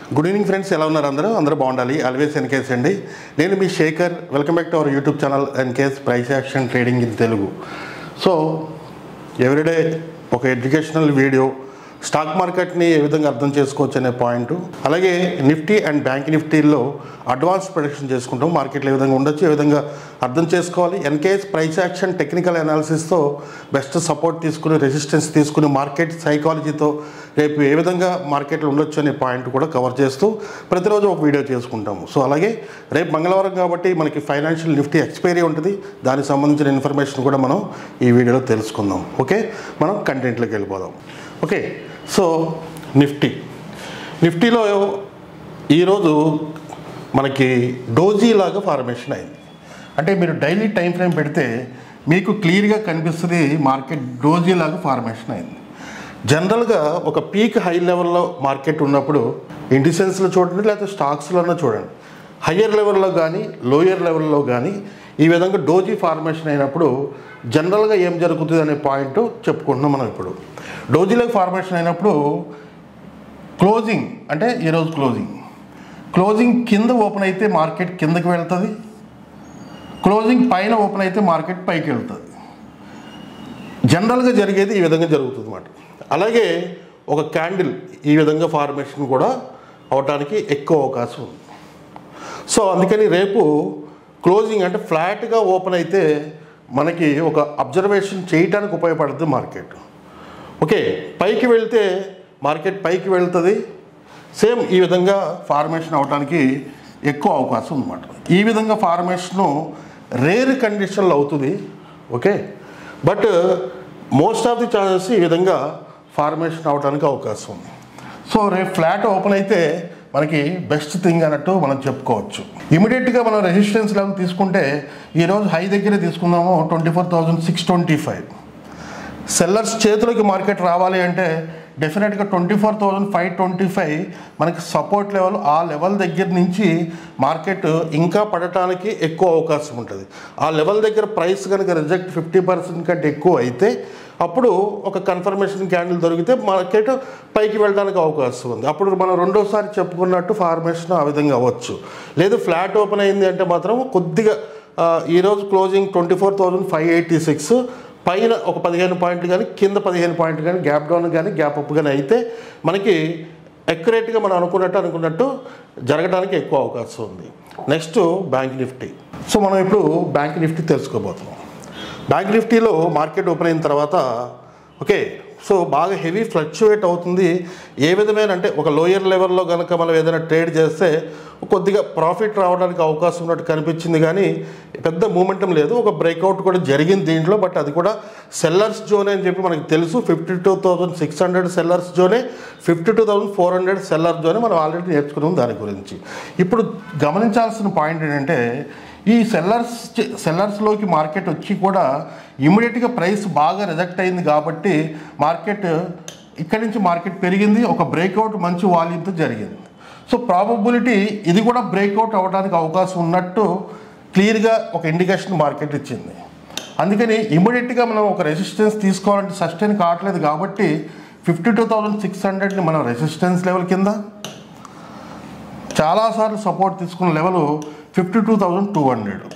good evening friends ఎలా ఉన్నారు అందరూ అందరూ బాగుండాలి ఆల్వేస్ ఎన్కేస్ అండి నేను మీ Shekhar welcome back to our YouTube channel NKS price action trading in Telugu so everyday ఒక ఎడ్యుకేషనల్ వీడియో స్టాక్ మార్కెట్ని ఏ విధంగా అర్థం చేసుకోవచ్చు అనే పాయింట్ అలాగే నిఫ్టీ అండ్ బ్యాంక్ నిఫ్టీల్లో అడ్వాన్స్ ప్రొడక్షన్ చేసుకుంటాం మార్కెట్లో ఏ విధంగా ఉండొచ్చు ఏ విధంగా అర్థం చేసుకోవాలి ఎన్కేఎస్ ప్రైస్ యాక్షన్ టెక్నికల్ అనాలిసిస్తో బెస్ట్ సపోర్ట్ తీసుకుని రెసిస్టెన్స్ తీసుకుని మార్కెట్ సైకాలజీతో రేపు ఏ విధంగా మార్కెట్లో ఉండొచ్చు అనే పాయింట్ కూడా కవర్ చేస్తూ ప్రతిరోజు ఒక వీడియో చేసుకుంటాము సో అలాగే రేపు మంగళవారం కాబట్టి మనకి ఫైనాన్షియల్ నిఫ్టీ ఎక్స్పైరీ ఉంటుంది దానికి సంబంధించిన ఇన్ఫర్మేషన్ కూడా మనం ఈ వీడియోలో తెలుసుకుందాం ఓకే మనం కంటెంట్లోకి వెళ్ళిపోదాం ఓకే సో నిఫ్టీ నిఫ్టీలో ఈరోజు మనకి డోజీ లాగా ఫార్మేషన్ అయింది అంటే మీరు డైలీ టైం ఫ్రేమ్ పెడితే మీకు క్లియర్గా కనిపిస్తుంది మార్కెట్ డోజీ లాగా ఫార్మేషన్ అయింది జనరల్గా ఒక పీక్ హై లెవెల్లో మార్కెట్ ఉన్నప్పుడు ఇండిసెన్స్లో చూడండి లేకపోతే స్టాక్స్లోనే చూడండి హయ్యర్ లెవెల్లో కానీ లోయర్ లెవెల్లో కానీ ఈ విధంగా డోజీ ఫార్మేషన్ అయినప్పుడు జనరల్గా ఏం జరుగుతుంది అనే పాయింట్ చెప్పుకుంటున్నాం మనం ఇప్పుడు డోజీలో ఫార్మేషన్ అయినప్పుడు క్లోజింగ్ అంటే ఈరోజు క్లోజింగ్ క్లోజింగ్ కింద ఓపెన్ అయితే మార్కెట్ కిందకి వెళ్తుంది క్లోజింగ్ పైన ఓపెన్ అయితే మార్కెట్ పైకి వెళ్తుంది జనరల్గా జరిగేది ఈ విధంగా జరుగుతుంది అన్నమాట అలాగే ఒక క్యాండిల్ ఈ విధంగా ఫార్మేషన్ కూడా అవటానికి ఎక్కువ అవకాశం ఉంది సో అందుకని రేపు క్లోజింగ్ అంటే ఫ్లాట్గా ఓపెన్ అయితే మనకి ఒక అబ్జర్వేషన్ చేయడానికి ఉపయోగపడుతుంది మార్కెట్ ఓకే పైకి వెళ్తే మార్కెట్ పైకి వెళ్తుంది సేమ్ ఈ విధంగా ఫార్మేషన్ అవడానికి ఎక్కువ అవకాశం ఉందన్నమాట ఈ విధంగా ఫార్మేషను రేర్ కండిషన్లో అవుతుంది okay but most of the chances ఈ విధంగా ఫార్మేషన్ అవడానికి అవకాశం ఉంది సో రేపు ఫ్లాట్ ఓపెన్ అయితే మనకి బెస్ట్ థింగ్ అన్నట్టు మనం చెప్పుకోవచ్చు ఇమీడియట్గా మనం రెసిస్టెన్స్ లెవెల్ తీసుకుంటే ఈరోజు హై దగ్గర తీసుకుందాము twenty four thousand six twenty five sellers చేతులకి మార్కెట్ రావాలి అంటే డెఫినెట్గా twenty four thousand five twenty five మనకి సపోర్ట్ లెవెల్ ఆ లెవెల్ దగ్గర నుంచి మార్కెట్ ఇంకా పడటానికి ఎక్కువ అవకాశం ఉంటుంది ఆ లెవెల్ దగ్గర ప్రైస్ కనుక రిజెక్ట్ ఫిఫ్టీ పర్సెంట్ కంటే ఎక్కువ అయితే అప్పుడు ఒక కన్ఫర్మేషన్ క్యాండిల్ దొరికితే మార్కెట్ పైకి వెళ్ళడానికి అవకాశం ఉంది అప్పుడు మనం రెండోసారి చెప్పుకున్నట్టు ఫార్మేషన్ ఆ విధంగా అవ్వచ్చు లేదు ఫ్లాట్ ఓపెన్ అయింది అంటే మాత్రం కొద్దిగా ఆ, ఈరోజు closing twenty four thousand five eighty six పైన ఒక పదిహేను పాయింట్లు కానీ కింద పదిహేను పాయింట్లు కానీ గ్యాప్ డౌన్ కానీ గ్యాప్ అప్ కానీ అయితే మనకి అక్యురేట్గా మనం అనుకున్నట్టు అనుకున్నట్టు జరగడానికి ఎక్కువ అవకాశం ఉంది నెక్స్ట్ బ్యాంక్ నిఫ్టీ సో మనం ఇప్పుడు బ్యాంక్ నిఫ్టీ తెలుసుకోబోతున్నాం బ్యాంక్ నిఫ్టీలో మార్కెట్ ఓపెన్ అయిన తర్వాత ఓకే సో బాగా హెవీ ఫ్లక్చువేట్ అవుతుంది ఏ విధమైన అంటే ఒక లోయర్ లెవెల్లో కనుక మనం ఏదైనా ట్రేడ్ చేస్తే కొద్దిగా ప్రాఫిట్ రావడానికి అవకాశం ఉన్నట్టు కనిపించింది కానీ పెద్ద మూమెంటం లేదు ఒక బ్రేక్అవుట్ కూడా జరిగింది దీంట్లో బట్ అది కూడా సెల్లర్స్ జోనే అని చెప్పి మనకు తెలుసు fifty two thousand six hundred sellers జోనే fifty two thousand four hundred seller జోనే మనం ఆల్రెడీ నేర్చుకున్నాం దాని గురించి ఇప్పుడు గమనించాల్సిన పాయింట్ ఏంటంటే ఈ సెల్లర్స్ సెల్లర్స్లోకి మార్కెట్ వచ్చి కూడా ఇమీడియట్గా ప్రైస్ బాగా రిజెక్ట్ అయింది కాబట్టి మార్కెట్ ఇక్కడి నుంచి మార్కెట్ పెరిగింది ఒక బ్రేక్అవుట్ మంచి వాల్యూమ్తో జరిగింది సో ప్రాబబిలిటీ ఇది కూడా బ్రేక్అవుట్ అవ్వడానికి అవకాశం ఉన్నట్టు క్లియర్గా ఒక ఇండికేషన్ మార్కెట్ ఇచ్చింది అందుకని ఇమీడియట్గా మనం ఒక రెసిస్టెన్స్ తీసుకోవాలంటే సస్టైన్ కావట్లేదు కాబట్టి ఫిఫ్టీ టూ థౌజండ్ సిక్స్ హండ్రెడ్ని మనం రెసిస్టెన్స్ లెవెల్ కింద చాలాసార్లు సపోర్ట్ తీసుకున్న level fifty two thousand two hundred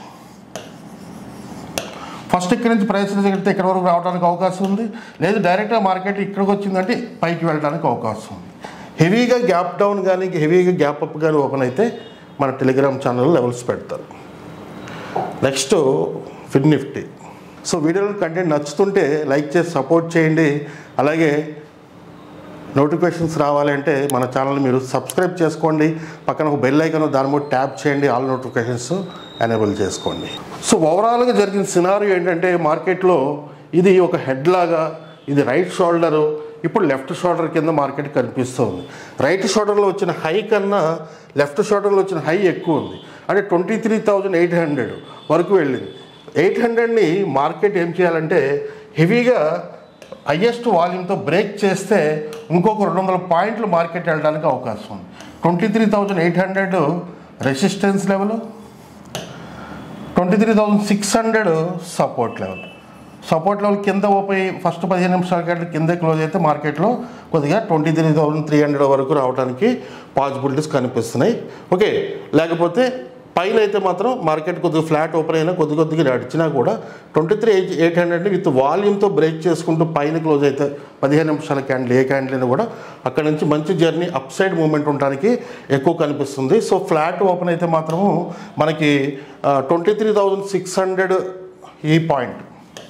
first ఇక్కడ నుంచి ప్రైస్ రిజెక్ట్ ఇక్కడ వరకు రావడానికి అవకాశం ఉంది లేదు డైరెక్ట్గా మార్కెట్ ఇక్కడికి వచ్చిందంటే పైకి వెళ్ళడానికి అవకాశం ఉంది హెవీగా గ్యాప్ డౌన్ కానీ హెవీగా గ్యాప్ అప్ కానీ ఓపెన్ అయితే మన టెలిగ్రామ్ ఛానల్ లెవెల్స్ పెడతారు నెక్స్ట్ ఫిన్ నిఫ్టీ సో వీడియోలో కంటెంట్ నచ్చుతుంటే లైక్ చేసి సపోర్ట్ చేయండి అలాగే నోటిఫికేషన్స్ రావాలంటే మన ఛానల్ మీరు సబ్స్క్రైబ్ చేసుకోండి పక్కన ఒక బెల్ ఐకన్ దాని మీద ట్యాప్ చేయండి ఆల్ నోటిఫికేషన్స్ ఎనేబుల్ చేసుకోండి సో ఓవరాల్గా జరిగిన సినారియో ఏంటంటే మార్కెట్లో ఇది ఒక హెడ్ లాగా ఇది రైట్ షోల్డరు ఇప్పుడు లెఫ్ట్ షోల్డర్ కింద మార్కెట్ కనిపిస్తుంది రైట్ షోల్డర్లో వచ్చిన హై కన్నా లెఫ్ట్ షోల్డర్లో వచ్చిన హై ఎక్కువ ఉంది అంటే twenty three thousand eight hundred వరకు వెళ్ళింది ఎయిట్ హండ్రెడ్ని మార్కెట్ ఏం చేయాలంటే హెవీగా హయ్యెస్ట్ వాల్యూమ్తో బ్రేక్ చేస్తే ఇంకొక రెండు వందల పాయింట్లు మార్కెట్ వెళ్ళడానికి అవకాశం ఉంది twenty three thousand eight hundred resistance level twenty three thousand six hundred support level support level కింద ఓపెన్ ఫస్ట్ పదిహేను నిమిషాల కంటే కింద క్లోజ్ అయితే మార్కెట్లో కొద్దిగా twenty three thousand three hundred వరకు రావడానికి పాసిబిలిటీస్ కనిపిస్తున్నాయి ఓకే లేకపోతే పైన అయితే మాత్రం మార్కెట్ కొద్దిగా ఫ్లాట్ ఓపెన్ అయినా కొద్ది కొద్దిగా నడిచినా కూడా twenty three eight eight hundred with వాల్యూమ్తో బ్రేక్ చేసుకుంటూ పైన క్లోజ్ అయితే పదిహేను నిమిషాల క్యాండిల్ ఏ క్యాండిల్ అయినా కూడా అక్కడ నుంచి మంచి జర్నీ అప్ సైడ్ మూమెంట్ ఉండడానికి ఎక్కువ కనిపిస్తుంది సో ఫ్లాట్ ఓపెన్ అయితే మాత్రము మనకి twenty three thousand six hundred ఈ పాయింట్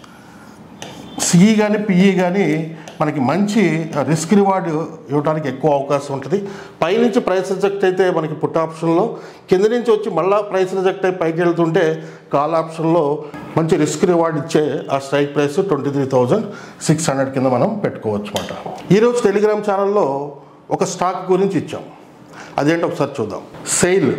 సిఈ కానీ పిఈ కానీ మనకి మంచి రిస్క్ రివార్డ్ ఇవ్వడానికి ఎక్కువ అవకాశం ఉంటుంది పైనుంచి ప్రైస్ రిజెక్ట్ అయితే మనకి పుట్ ఆప్షన్లో కింద నుంచి వచ్చి మళ్ళీ ప్రైస్ రిజెక్ట్ అయి పైకి వెళ్తుంటే కాల్ ఆప్షన్లో మంచి రిస్క్ రివార్డ్ ఇచ్చే ఆ strike price twenty three thousand six hundred కింద మనం పెట్టుకోవచ్చు అనమాట ఈరోజు టెలిగ్రామ్ ఛానల్లో ఒక స్టాక్ గురించి ఇచ్చాం అదేంటో ఒకసారి చూద్దాం sell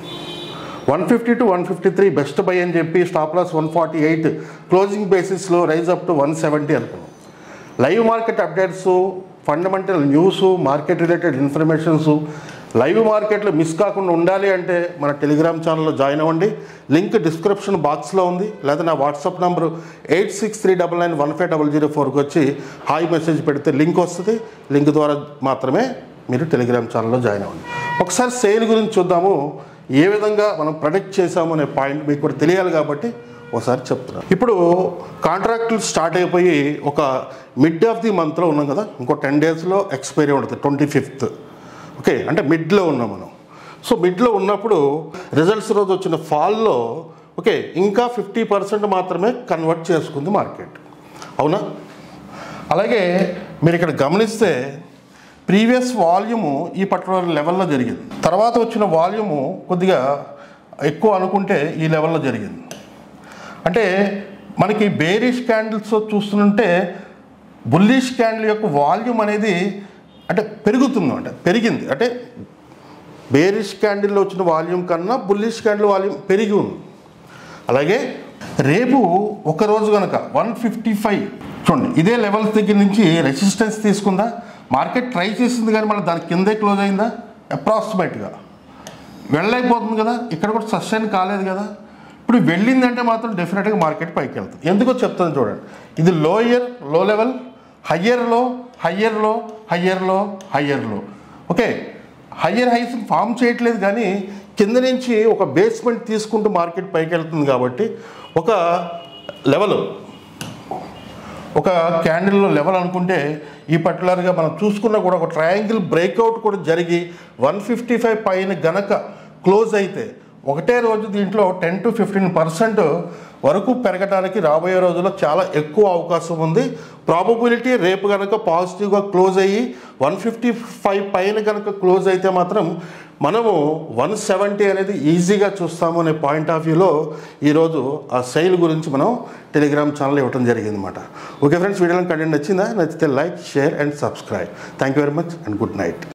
one fifty two one fifty three best buy అని చెప్పి stop loss one forty eight closing బేసిస్లో rise up to one seventy అనుకున్నాం live market updates fundamental news market related informations live మార్కెట్లో మిస్ కాకుండా ఉండాలి అంటే మన టెలిగ్రామ్ ఛానల్లో జాయిన్ అవ్వండి లింక్ డిస్క్రిప్షన్ బాక్స్లో ఉంది లేదా నా WhatsApp number eight six three double nine one five double zero ఫోర్కి వచ్చి హాయ్ మెసేజ్ పెడితే లింక్ వస్తుంది లింక్ ద్వారా మాత్రమే మీరు టెలిగ్రామ్ ఛానల్లో జాయిన్ అవ్వండి ఒకసారి సేల్ గురించి చూద్దాము ఏ విధంగా మనం ప్రొడక్ట్ చేసాము అనే పాయింట్ మీకు కూడా తెలియాలి కాబట్టి ఒకసారి చెప్తున్నాను ఇప్పుడు కాంట్రాక్టులు స్టార్ట్ అయిపోయి ఒక మిడ్ ఆఫ్ ది మంత్లో ఉన్నాం కదా ఇంకో టెన్ డేస్లో ఎక్స్పైరీ ఉంటుంది ట్వంటీ ఫిఫ్త్ ఓకే అంటే మిడ్లో ఉన్నాం మనం సో మిడ్లో ఉన్నప్పుడు రిజల్ట్స్ రోజు వచ్చిన ఫాల్లో ఓకే ఇంకా ఫిఫ్టీ పర్సెంట్ మాత్రమే కన్వర్ట్ చేసుకుంది మార్కెట్ అవునా అలాగే మీరు ఇక్కడ గమనిస్తే ప్రీవియస్ వాల్యూము ఈ పర్టికులర్ లెవెల్లో జరిగింది తర్వాత వచ్చిన వాల్యూము కొద్దిగా ఎక్కువ అనుకుంటే ఈ లెవెల్లో జరిగింది అంటే మనకి బేరిష్ క్యాండిల్స్ చూస్తుంటే బుల్లిష్ క్యాండిల్ యొక్క వాల్యూమ్ అనేది అంటే పెరుగుతుంది అంటే పెరిగింది అంటే బేరిష్ క్యాండిల్లో వచ్చిన వాల్యూమ్ కన్నా బుల్లిష్ క్యాండిల్ వాల్యూమ్ పెరిగి ఉంది అలాగే రేపు ఒక రోజు కనుక వన్ ఫిఫ్టీ ఫైవ్ చూడండి ఇదే లెవెల్స్ దగ్గర నుంచి రెసిస్టెన్స్ తీసుకుందా మార్కెట్ ట్రై చేసింది కానీ మళ్ళీ దాని కిందే క్లోజ్ అయిందా అప్రాక్సిమేట్గా వెళ్ళైపోతుంది కదా ఇక్కడ కూడా సస్టైన్ కాలేదు కదా ఇప్పుడు వెళ్ళిందంటే మాత్రం డెఫినెట్గా మార్కెట్ పైకి వెళ్తుంది ఎందుకో చెప్తాను చూడండి ఇది lower low level higher low higher low higher low higher low okay higher highs form చేయట్లేదు కానీ కింద నుంచి ఒక బేస్మెంట్ తీసుకుంటూ మార్కెట్ పైకి వెళ్తుంది కాబట్టి ఒక లెవెల్ ఒక క్యాండిల్లో లెవెల్ అనుకుంటే ఈ పర్టికులర్గా మనం చూసుకున్నా కూడా ఒక ట్రయాంగిల్ బ్రేక్అవుట్ కూడా జరిగి వన్ ఫిఫ్టీ ఫైవ్ పైన గనక క్లోజ్ అయితే ఒకటే రోజు దీంట్లో టెన్ టు ఫిఫ్టీన్ పర్సెంట్ వరకు పెరగడానికి రాబోయే రోజుల్లో చాలా ఎక్కువ అవకాశం ఉంది ప్రాబబిలిటీ రేపు కనుక పాజిటివ్గా క్లోజ్ అయ్యి వన్ ఫిఫ్టీ ఫైవ్ పైన కనుక క్లోజ్ అయితే మాత్రం మనము వన్ సెవెంటీ అనేది ఈజీగా చూస్తాము అనే పాయింట్ ఆఫ్ వ్యూలో ఈరోజు ఆ సెయిల్ గురించి మనం టెలిగ్రామ్ ఛానల్ ఇవ్వడం జరిగింది అనమాట ఓకే ఫ్రెండ్స్ వీడియోలో కంటెంట్ నచ్చిందా నచ్చితే like share and subscribe thank you very much and good night